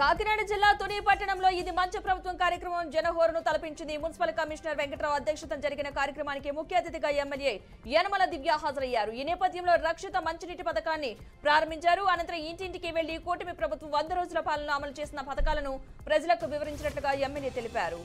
కాకినాడ జిల్లా తుని పట్టణంలో ఇది మంచి ప్రభుత్వం కార్యక్రమం జనహోరను తలపించింది మున్సిపల్ కమిషనర్ వెంకట్రావు అధ్యక్షతన జరిగిన కార్యక్రమానికి ముఖ్య అతిథిగా ఎమ్మెల్యే యనమల దివ్య హాజరయ్యారు ఈ నేపథ్యంలో రక్షిత మంచినీటి పథకాన్ని ప్రారంభించారు అనంతరం ఇంటింటికి వెళ్లి కూటమి ప్రభుత్వం వంద రోజుల పాలన అమలు చేసిన పథకాలను ప్రజలకు వివరించినట్లుగా ఎమ్మెల్యే తెలిపారు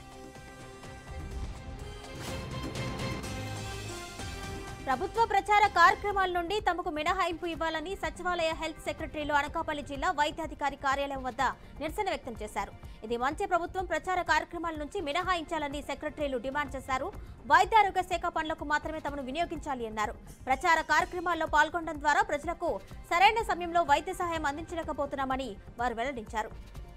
ప్రభుత్వ ప్రచార కార్యక్రమాల నుండి తమకు మినహాయింపు ఇవ్వాలని సచివాలయ హెల్త్ సెక్రటరీలు అనకాపల్లి జిల్లా వైద్యాధికారి కార్యాలయం వద్ద నిరసన వ్యక్తం చేశారు ఇది మంచి ప్రభుత్వం ప్రచార కార్యక్రమాల నుంచి మినహాయించాలని సెక్రటరీలు డిమాండ్ చేశారు వైద్యారోగ్య శాఖ పనులకు మాత్రమే తమను వినియోగించాలి అన్నారు ప్రచార కార్యక్రమాల్లో పాల్గొనడం ద్వారా ప్రజలకు సరైన సమయంలో వైద్య సహాయం అందించలేకపోతున్నామని వారు వెల్లడించారు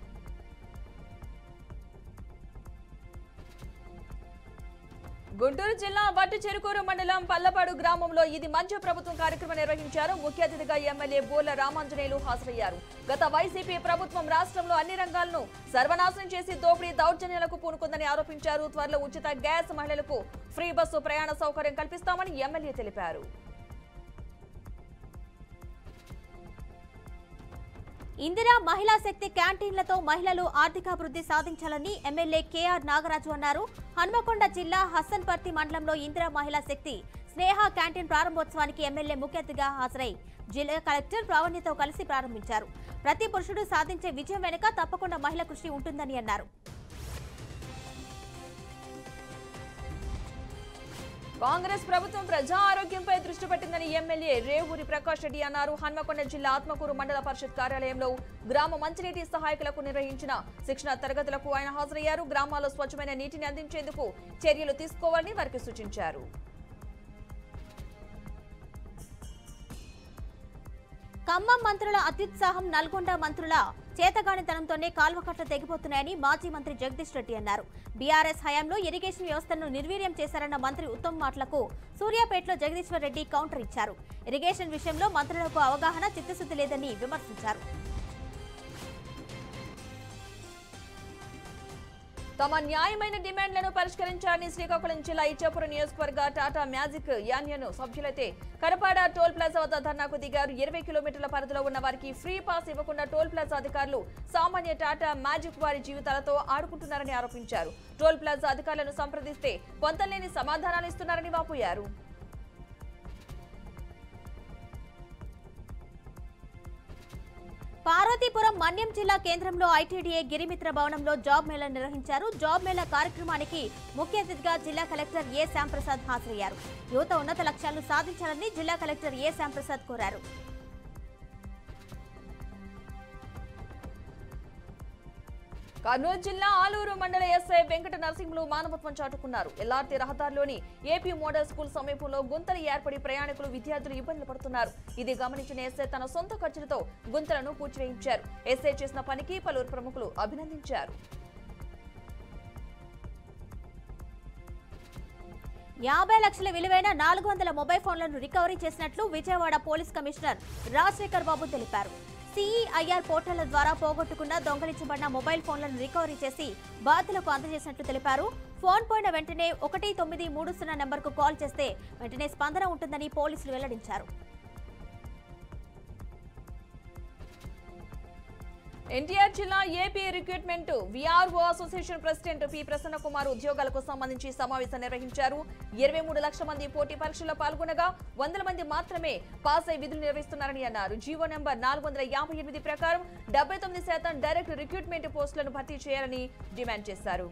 గుంటూరు జిల్లా వట్టు చెరుకూరు మండలం పల్లపాడు గ్రామంలో ఇది మంచి ప్రభుత్వం కార్యక్రమం నిర్వహించారు ముఖ్య అతిథిగా ఎమ్మెల్యే బోర్ల రామాంజనేయులు హాజరయ్యారు గత వైసీపీ ప్రభుత్వం రాష్ట్రంలో అన్ని రంగాలను సర్వనాశనం చేసి దోపిడీ దౌర్జన్యాలకు పూనుకుందని ఆరోపించారు త్వరలో ఉచిత గ్యాస్ మహిళలకు ఫ్రీ బస్సు ప్రయాణ సౌకర్యం కల్పిస్తామని ఎమ్మెల్యే తెలిపారు ఇందిరా మహిళా శక్తి క్యాంటీన్లతో మహిళలు ఆర్థికాభివృద్ధి సాధించాలని ఎమ్మెల్యే కేఆర్ నాగరాజు అన్నారు హన్మకొండ జిల్లా హసన్పర్తి మండలంలో ఇందిరా మహిళా శక్తి స్నేహ క్యాంటీన్ ప్రారంభోత్సవానికి ఎమ్మెల్యే ముఖ్య అతిథిగా హాజరై జిల్లా కలెక్టర్ ప్రావణ్యతో కలిసి ప్రారంభించారు ప్రతి పురుషుడు సాధించే విజయం వెనుక తప్పకుండా మహిళ కృషి ఉంటుందని అన్నారు కాంగ్రెస్ ప్రభుత్వం ప్రజా ఆరోగ్యంపై దృష్టి పెట్టిందని ఎమ్మెల్యే రేవూరి ప్రకాష్ రెడ్డి అన్నారు హన్మకొండ జిల్లా ఆత్మకూరు మండల పరిషత్ కార్యాలయంలో గ్రామ మంచినీటి సహాయకులకు నిర్వహించిన శిక్షణ తరగతులకు ఆయన హాజరయ్యారు గ్రామాల్లో స్వచ్ఛమైన నీటిని అందించేందుకు చర్యలు తీసుకోవాలని వారికి సూచించారు ఖమ్మం మంత్రుల అత్యుత్సాహం నల్గొండ మంత్రుల చేతగానితనంతోనే కాల్వకట్ల తెగిపోతున్నాయని మాజీ మంత్రి జగదీష్ రెడ్డి అన్నారు బీఆర్ఎస్ హయాంలో ఇరిగేషన్ వ్యవస్థను నిర్వీర్యం చేశారన్న మంత్రి ఉత్తమ్ మాటలకు సూర్యాపేటలో జగదీశ్వర్ రెడ్డి కౌంటర్ ఇచ్చారు ఇరిగేషన్ విషయంలో మంత్రులకు అవగాహన చిత్తశుద్ధి లేదని విమర్శించారు తమ న్యాయమైన డిమాండ్లను పరిష్కరించాలని శ్రీకాకుళం జిల్లా ఇచ్చాపురం నియోజకవర్గ టాటా మ్యాజిక్ యాన్యన్ సభ్యులైతే కరపాడ టోల్ ప్లాజా వద్ద ధర్నాకు దిగారు ఇరవై కిలోమీటర్ల పరిధిలో ఉన్న వారికి ఫ్రీ పాస్ ఇవ్వకుండా టోల్ ప్లాజా అధికారులు సామాన్య టాటా మ్యాజిక్ వారి జీవితాలతో ఆడుకుంటున్నారని ఆరోపించారు టోల్ ప్లాజా అధికారులను సంప్రదిస్తే పొంతలేని సమాధానాలు ఇస్తున్నారని వాపోయారు పార్వతీపురం మన్యం జిల్లా కేంద్రంలో ఐటీడీఏ గిరిమిత్ర భవనంలో జాబ్ మేళా నిర్వహించారు జాబ్ మేళా కార్యక్రమానికి ముఖ్య అతిథిగా జిల్లా కలెక్టర్ ఏ శ్యాంప్రసాద్ హాజరయ్యారు యువత ఉన్నత లక్ష్యాలను సాధించాలని జిల్లా కలెక్టర్ ఏ శ్యాంప్రసాద్ కోరారు కర్నూలు జిల్లా ఆలూరు మండల ఎస్ఐ వెంకట నరసింహులు మానవత్వం చాటుకున్నారు ఎల్ఆర్టీ రహదారిలోని ఏపీ మోడల్ స్కూల్ సమీపంలో గుంతలు ఏర్పడి ప్రయాణికులు విద్యార్థులు ఇబ్బందులు పడుతున్నారు ఇది గమనించిన ఎస్ఐ తన సొంత ఖర్చులతో గుంతలను పూడ్చివేయించారు ఎస్ఐ చేసిన పనికి పలువురు ప్రముఖులు అభినందించారు యాభై లక్షల విలువైన నాలుగు వందల మొబైల్ ఫోన్లను రికవరీ చేసినట్లు విజయవాడ పోలీస్ కమిషనర్ రాజశేఖర్ బాబు తెలిపారు సిఈఐఆర్ పోర్టళ్ల ద్వారా పోగొట్టుకున్న దొంగలించబడిన మొబైల్ ఫోన్లను రికవరీ చేసి బాధితులకు అందజేసినట్లు తెలిపారు ఫోన్ పోయిన వెంటనే ఒకటి తొమ్మిది మూడు సున్నా నెంబర్కు కాల్ చేస్తే వెంటనే స్పందన ఉంటుందని పోలీసులు వెల్లడించారు ఎన్టీఆర్ జిల్లా AP recruitment VRO association president P Prasanna Kumar ఉద్యోగాలకు సంబంధించి సమావేశం నిర్వహించారు ఇరవై మూడు లక్షల మంది పోటీ పరీక్షల్లో పాల్గొనగా వందల మంది మాత్రమే పాస్ అయి విధులు నిర్వహిస్తున్నారని అన్నారు జీవో నెంబర్ నాలుగు వందల యాభై ఎనిమిది ప్రకారం డెబ్బై తొమ్మిది శాతం డైరెక్ట్ రిక్రూట్మెంట్ పోస్టులను భర్తీ చేయాలని డిమాండ్ చేశారు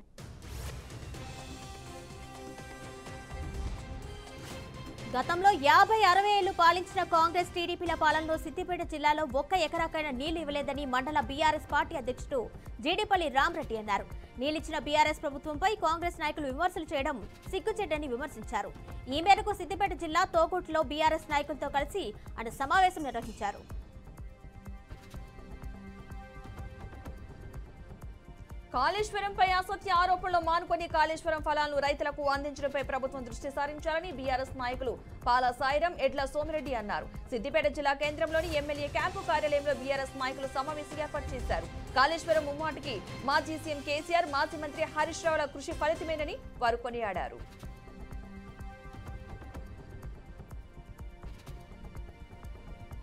గతంలో యాభై అరవై ఏళ్లు పాలించిన కాంగ్రెస్ టీడీపీల పాలనలో సిద్దిపేట జిల్లాలో ఒక్క ఎకరాకైనా నీళ్లు ఇవ్వలేదని మండల బీఆర్ఎస్ పార్టీ అధ్యక్షుడు జీడిపల్లి రామరెడ్డి అన్నారు నీళ్ళిచ్చిన బీఆర్ఎస్ ప్రభుత్వంపై కాంగ్రెస్ నాయకులు విమర్శలు చేయడం సిగ్గుచెడ్డని విమర్శించారు ఈ మేరకు సిద్దిపేట జిల్లా తోగుట్లో బీఆర్ఎస్ నాయకులతో కలిసి ఆయన సమావేశం నిర్వహించారు కాళేశ్వరంపై అసత్య ఆరోపణలు మానుకొని కాళేశ్వరం ఫలాలను రైతులకు అందించడంపై ప్రభుత్వం దృష్టి సారించాలని బీఆర్ఎస్ నాయకులు పాల సాయిరం ఎడ్ల సోమిరెడ్డి అన్నారు సిద్దిపేట జిల్లా కేంద్రంలోని ఎమ్మెల్యే క్యాంపు కార్యాలయంలో బీఆర్ఎస్ నాయకులు సమావేశం ఏర్పాటు చేశారు కాళేశ్వరం ముమ్మాటికి మాజీ సీఎం కేసీఆర్ మాజీ మంత్రి హరీష్ రావుల కృషి ఫలితమేనని వారు కొనియాడారు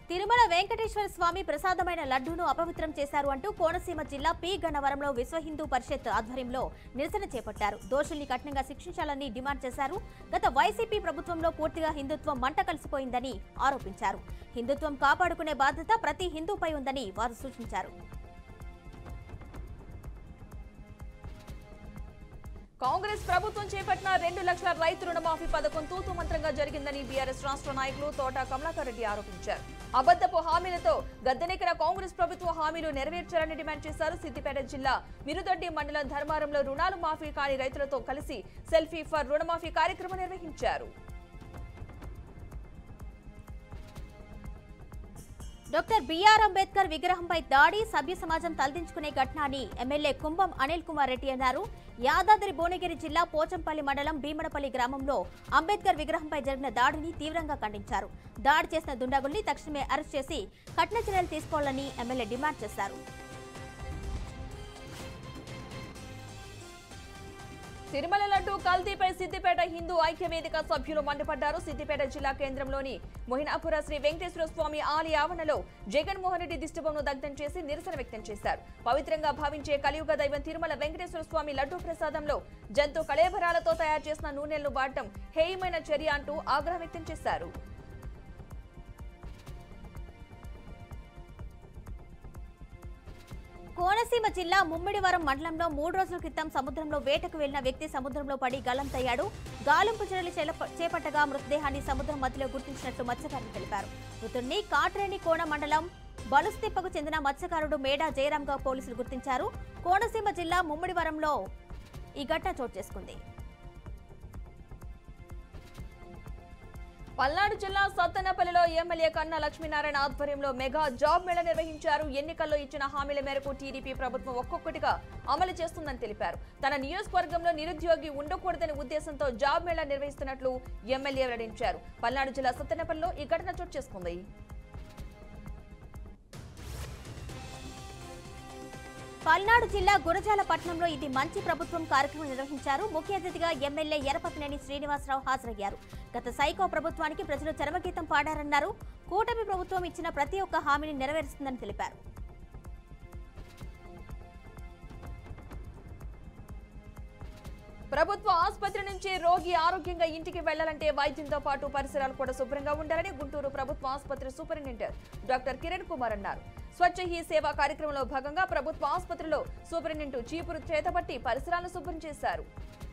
తిరుమల వెంకటేశ్వర స్వామి ప్రసాదమైన లడ్డూను అపవిత్రం చేశారు అంటూ కోనసీమ జిల్లా పి గన్నవరంలో విశ్వ హిందూ పరిషత్ ఆధ్వర్యంలో నిరసన చేపట్టారు దోషుల్ని కఠినంగా శిక్షించాలని డిమాండ్ చేశారు గత వైసీపీ ప్రభుత్వంలో పూర్తిగా హిందుత్వం మంట కలిసిపోయిందని ఆరోపించారు హిందుత్వం కాపాడుకునే బాధ్యత ప్రతి హిందూపై ఉందని వారు సూచించారు కాంగ్రెస్ ప్రభుత్వం చేపట్టిన రెండు లక్షల రైతు రుణమాఫీ పథకం తూతు మంత్రంగా జరిగిందని బీఆర్ఎస్ రాష్ట్ర నాయకులు తోట కమలాకర్ రెడ్డి ఆరోపించారు అబద్దపు హామీలతో గద్దెనెక్కిన కాంగ్రెస్ ప్రభుత్వ హామీలు నెరవేర్చాలని డిమాండ్ చేశారు సిద్దిపేట జిల్లా మిరుదొడ్డి మండలం ధర్మారంలో రుణాలు మాఫీ కాని రైతులతో కలిసి సెల్ఫీ ఫర్ రుణమాఫీ కార్యక్రమం నిర్వహించారు డాక్టర్ బిఆర్ అంబేద్కర్ విగ్రహంపై దాడి సభ్య సమాజం తలదించుకునే ఘటన అని ఎమ్మెల్యే కుంభం అనిల్ కుమార్ రెడ్డి అన్నారు యాదాద్రి భువనగిరి జిల్లా పోచంపల్లి మండలం భీమడపల్లి గ్రామంలో అంబేద్కర్ విగ్రహంపై జరిగిన దాడిని తీవ్రంగా ఖండించారు దాడి చేసిన దుండగుల్ని తక్షణమే అరెస్ట్ చేసి కఠిన చర్యలు తీసుకోవాలని ఎమ్మెల్యే డిమాండ్ చేశారు తిరుమల లడ్డు కల్తీపై సిద్దిపేట హిందూ ఐక్య వేదిక సభ్యులు మండిపడ్డారు సిద్దిపేట జిల్లా కేంద్రంలోని మొహినాపుర శ్రీ వెంకటేశ్వర స్వామి ఆలయ ఆవరణలో జగన్మోహన్ రెడ్డి దిష్టిబొమ్మను దగ్ధం చేసి నిరసన వ్యక్తం చేశారు పవిత్రంగా భావించే కలియుగ దైవం తిరుమల వెంకటేశ్వర స్వామి లడ్డు ప్రసాదంలో జంతు కళేబరాలతో తయారు చేసిన నూనెలను వాడటం హేయమైన చర్య అంటూ ఆగ్రహం వ్యక్తం చేశారు కోనసీమ జిల్లా ముమ్మిడివరం మండలంలో మూడు రోజుల క్రితం సముద్రంలో వేటకు వెళ్లిన వ్యక్తి సముద్రంలో పడి గల్లంతయ్యాడు గాలింపు చర్యలు చేలప- చేపట్టగా మృతదేహాన్ని సముద్రం మధ్యలో గుర్తించినట్లు మత్స్యకారులు తెలిపారు మృతుడిని కాట్రేని కోణ మండలం బలుస్తిప్పకు చెందిన మత్స్యకారుడు మేడా జయరాంగా పోలీసులు గుర్తించారు కోనసీమ జిల్లా ముమ్మిడివరంలో ఈ ఘటన చోటు చేసుకుంది పల్నాడు జిల్లా సత్తెనపల్లిలో ఎమ్మెల్యే కన్నా లక్ష్మీనారాయణ ఆధ్వర్యంలో మెగా జాబ్ మేళ నిర్వహించారు ఎన్నికల్లో ఇచ్చిన హామీల మేరకు టీడీపీ ప్రభుత్వం ఒక్కొక్కటిగా అమలు చేస్తుందని తెలిపారు తన నియోజకవర్గంలో నిరుద్యోగి ఉండకూడదనే ఉద్దేశంతో జాబ్ మేళా నిర్వహిస్తున్నట్లు ఎమ్మెల్యే వెల్లడించారు పల్నాడు జిల్లా సత్తెనపల్లిలో ఈ ఘటన చోటు చేసుకుంది పల్నాడు జిల్లా గురజాల పట్టణంలో ఇది మంచి ప్రభుత్వం కార్యక్రమం నిర్వహించారు ముఖ్య అతిథిగా ఎమ్మెల్యే ఎరపతినేని శ్రీనివాసరావు హాజరయ్యారు గత సైకో ప్రభుత్వానికి ప్రజలు చరమగీతం పాడారన్నారు కూటమి ప్రభుత్వం ఇచ్చిన ప్రతి ఒక్క హామీని నెరవేరుస్తుందని తెలిపారు ప్రభుత్వ ఆసుపత్రి నుంచి రోగి ఆరోగ్యంగా ఇంటికి వెళ్లాలంటే వైద్యంతో పాటు పరిసరాలు కూడా శుభ్రంగా ఉండాలని గుంటూరు ప్రభుత్వ ఆసుపత్రి సూపరింటెండెంట్ డాక్టర్ కిరణ్ కుమార్ అన్నారు స్వచ్ఛ హీ సేవ కార్యక్రమంలో భాగంగా ప్రభుత్వ ఆసుపత్రిలో సూపరింటెండెంట్ చీపురు చేతబట్టి పరిసరాలను శుభ్రం చేశారు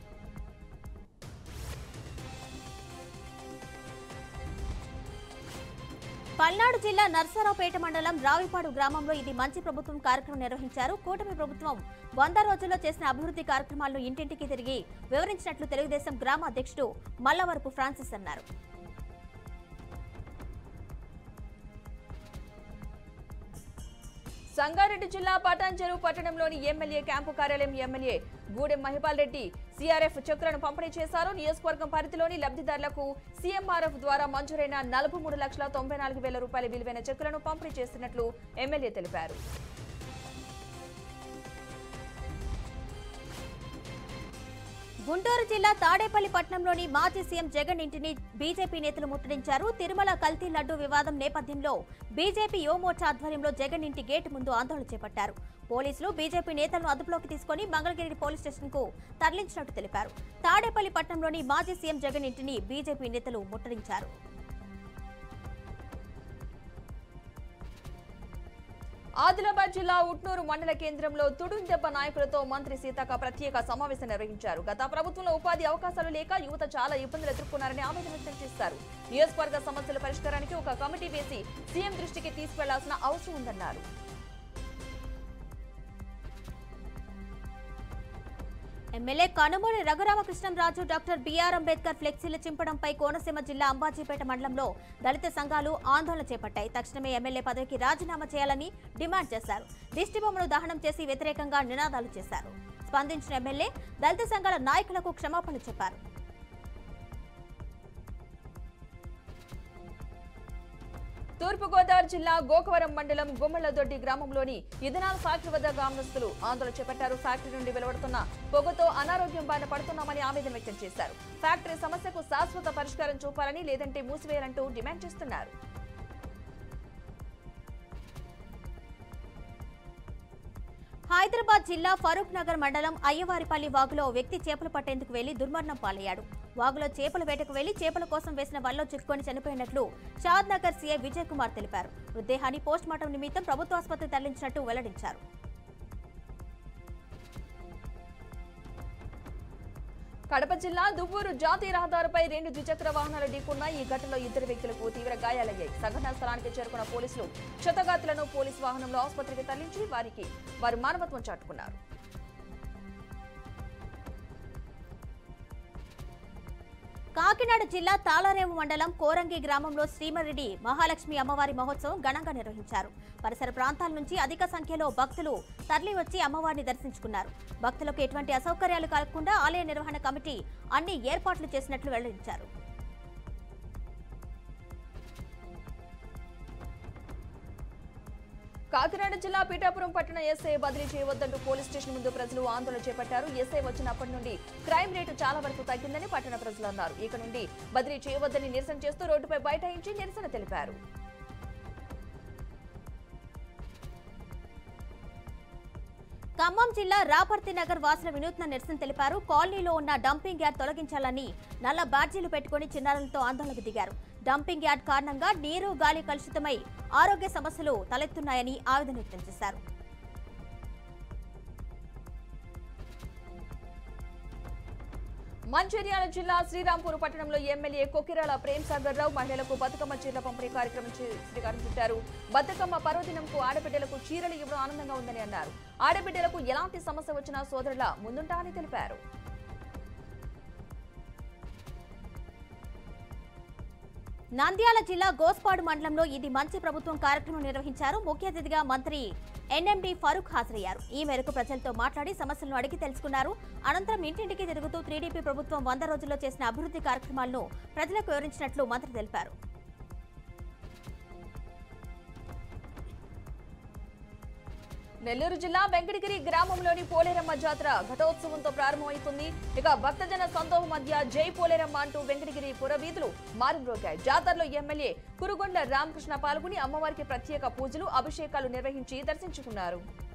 పల్నాడు జిల్లా నర్సరావుపేట మండలం రావిపాడు గ్రామంలో ఇది మంచి ప్రభుత్వం కార్యక్రమం నిర్వహించారు కూటమి ప్రభుత్వం వంద రోజుల్లో చేసిన అభివృద్ధి కార్యక్రమాలను ఇంటింటికి తిరిగి వివరించినట్లు తెలుగుదేశం గ్రామ అధ్యక్షుడు మల్లవరపు ఫ్రాన్సిస్ అన్నారు సంగారెడ్డి జిల్లా పటాన్చెరు పట్టణంలోని ఎమ్మెల్యే క్యాంపు కార్యాలయం ఎమ్మెల్యే గూడెం మహిపాల్ రెడ్డి సీఆర్ఎఫ్ చెక్కులను పంపిణీ చేశారు నియోజకవర్గం పరిధిలోని లబ్ధిదారులకు సీఎంఆర్ఎఫ్ ద్వారా మంజూరైన నలభై మూడు లక్షల తొంభై నాలుగు వేల రూపాయల విలువైన చెక్కులను పంపిణీ చేస్తున్నట్లు ఎమ్మెల్యే తెలిపారు గుంటూరు జిల్లా తాడేపల్లి పట్టణంలోని మాజీ సీఎం జగన్ ఇంటిని బీజేపీ నేతలు ముట్టడించారు తిరుమల కల్తీ లడ్డు వివాదం నేపథ్యంలో బీజేపీ యువమోర్చా ఆధ్వర్యంలో జగన్ ఇంటి గేటు ముందు ఆందోళన చేపట్టారు పోలీసులు బీజేపీ నేతలను అదుపులోకి తీసుకుని మంగళగిరి పోలీస్ స్టేషన్ కు తరలించినట్టు తెలిపారు తాడేపల్లి పట్టణంలోని మాజీ సీఎం జగన్ ఇంటిని బీజేపీ నేతలు ముట్టడించారు ఆదిలాబాద్ జిల్లా ఉట్నూరు మండల కేంద్రంలో తుడుందెబ్బ నాయకులతో మంత్రి సీతక్క ప్రత్యేక సమావేశం నిర్వహించారు గత ప్రభుత్వంలో ఉపాధి అవకాశాలు లేక యువత చాలా ఇబ్బందులు ఎదుర్కొన్నారని ఆవేదన వ్యక్తం చేశారు నియోజకవర్గ సమస్యల పరిష్కారానికి ఒక కమిటీ వేసి సీఎం దృష్టికి తీసుకెళ్లాల్సిన అవసరం ఉందన్నారు MLA Kanumuri Raghuramakrishnamraju doctor BR Ambedkar ఫ్లెక్సీలు చింపడంపై కోనసీమ జిల్లా అంబాజీపేట మండలంలో దళిత సంఘాలు ఆందోళన చేపట్టాయి తక్షణమే ఎమ్మెల్యే పదవికి రాజీనామా చేయాలని డిమాండ్ చేశారు దిష్టిబొమ్మను దహనం చేసి వ్యతిరేకంగా నినాదాలు చేశారు స్పందించిన ఎమ్మెల్యే దళిత సంఘాల నాయకులకు క్షమాపణలు చెప్పారు తూర్పుగోదావరి జిల్లా గోకవరం మండలం గుమ్మలదొడ్డి గ్రామంలోని ఇథనాల్ ఫ్యాక్టరీ వద్ద గ్రామస్తులు ఆందోళన చేపట్టారు ఫ్యాక్టరీ నుండి వెలువడుతున్న పొగతో అనారోగ్యం బారిన పడుతున్నామని ఆవేదన వ్యక్తం చేశారు ఫ్యాక్టరీ సమస్యకు శాశ్వత పరిష్కారం చూపాలని లేదంటే మూసివేయాలంటూ డిమాండ్ చేస్తున్నారు హైదరాబాద్ జిల్లా ఫరూక్ నగర్ మండలం అయ్యవారిపల్లి వాగులో ఓ వ్యక్తి చేపలు పట్టేందుకు వెళ్లి దుర్మరణం పాలయ్యాడు వాగులో చేపల వేటకు వెళ్లి చేపల కోసం వేసిన వల్లో చిక్కుకొని చనిపోయినట్లు షాద్ నగర్ సీఐ విజయ్ కుమార్ తెలిపారు మృతదేహాన్ని పోస్ట్ మార్టం నిమిత్తం ప్రభుత్వ ఆసుపత్రికి తరలించినట్టు వెల్లడించారు కడప జిల్లా దువ్వూరు జాతీయ రహదారిపై రెండు ద్విచక్ర వాహనాలు ఢీకున్న ఈ ఘటనలో ఇద్దరు వ్యక్తులకు తీవ్ర గాయాలయ్యాయి సంఘటనా స్థలానికి చేరుకున్న పోలీసులు క్షతగాతులను పోలీసు వాహనంలో ఆసుపత్రికి తరలించి వారికి వారు మానవత్వం చాటుకున్నారు కాకినాడ జిల్లా తాళారేవు మండలం కోరంగి గ్రామంలో శ్రీమరెడ్డి మహాలక్ష్మి అమ్మవారి మహోత్సవం ఘనంగా నిర్వహించారు పరిసర ప్రాంతాల నుంచి అధిక సంఖ్యలో భక్తులు తరలివచ్చి అమ్మవారిని దర్శించుకున్నారు భక్తులకు ఎటువంటి అసౌకర్యాలు కలగకుండా ఆలయ నిర్వహణ కమిటీ అన్ని ఏర్పాట్లు చేసినట్లు వెల్లడించారు కాకినాడ జిల్లా పీఠాపురం పట్టణ ఎస్ఐ బదిలీ చేయవద్దంటూ పోలీస్ స్టేషన్ ముందు ప్రజలు ఆందోళన చేపట్టారు ఎస్ఐ వచ్చినప్పటి నుండి క్రైమ్ రేటు చాలా వరకు తగ్గిందని పట్టణ ప్రజలు అన్నారు ఇక నుండి బదిలీ చేయవద్దని నిరసన చేస్తూ రోడ్డుపై బైఠాయించి నిరసన తెలిపారు ఖమ్మం జిల్లా రాపర్తి నగర్ వాసుల వినూత్న నిరసన తెలిపారు కాలనీలో ఉన్న డంపింగ్ యార్డ్ తొలగించాలని నల్ల బాడ్జీలు పెట్టుకుని చిన్నారులతో ఆందోళనకు దిగారు డంపింగ్ యార్డ్ కారణంగా నీరు గాలి కలుషితమై ఆరోగ్య సమస్యలు తలెత్తున్నాయని ఆవేదన వ్యక్తం చేశారు మంచిర్యాల జిల్లా శ్రీరాంపూర్ పట్టణంలో ఎమ్మెల్యే కొకిరాల ప్రేమ్ సాగర్ రావు మహిళలకు బతుకమ్మ చీరల పంపిణీ కార్యక్రమం చే- శ్రీకారం చుట్టారు బతుకమ్మ పర్వదినంకు ఆడబిడ్డలకు చీరలు ఇవ్వడం ఆనందంగా ఉందని అన్నారు ఆడబిడ్డలకు ఎలాంటి సమస్య వచ్చినా సోదరుల ముందుంటా అని తెలిపారు నంద్యాల జిల్లా గోస్పాడు మండలంలో ఇది మంచి ప్రభుత్వం కార్యక్రమం నిర్వహించారు ముఖ్య అతిథిగా మంత్రి ఎన్ఎండి ఫరూక్ హాజరయ్యారు ఈ మేరకు ప్రజలతో మాట్లాడి సమస్యలను అడిగి తెలుసుకున్నారు అనంతరం ఇంటింటికి తిరుగుతూ త్రీడీపీ ప్రభుత్వం వంద రోజుల్లో చేసిన అభివృద్ధి కార్యక్రమాలను ప్రజలకు వివరించినట్లు మంత్రి తెలిపారు నెల్లూరు జిల్లా వెంకటగిరి గ్రామంలోని పోలేరమ్మ జాతర ఘటోత్సవంతో ప్రారంభమవుతుంది ఇక భక్తజన సందోహం మధ్య జై పోలేరమ్మ అంటూ వెంకటగిరి పురవీధులు మారుమ్రోగాయి జాతరలో ఎమ్మెల్యే కురుగొండ రామకృష్ణ పాల్గొని అమ్మవారికి ప్రత్యేక పూజలు అభిషేకాలు నిర్వహించి దర్శించుకున్నారు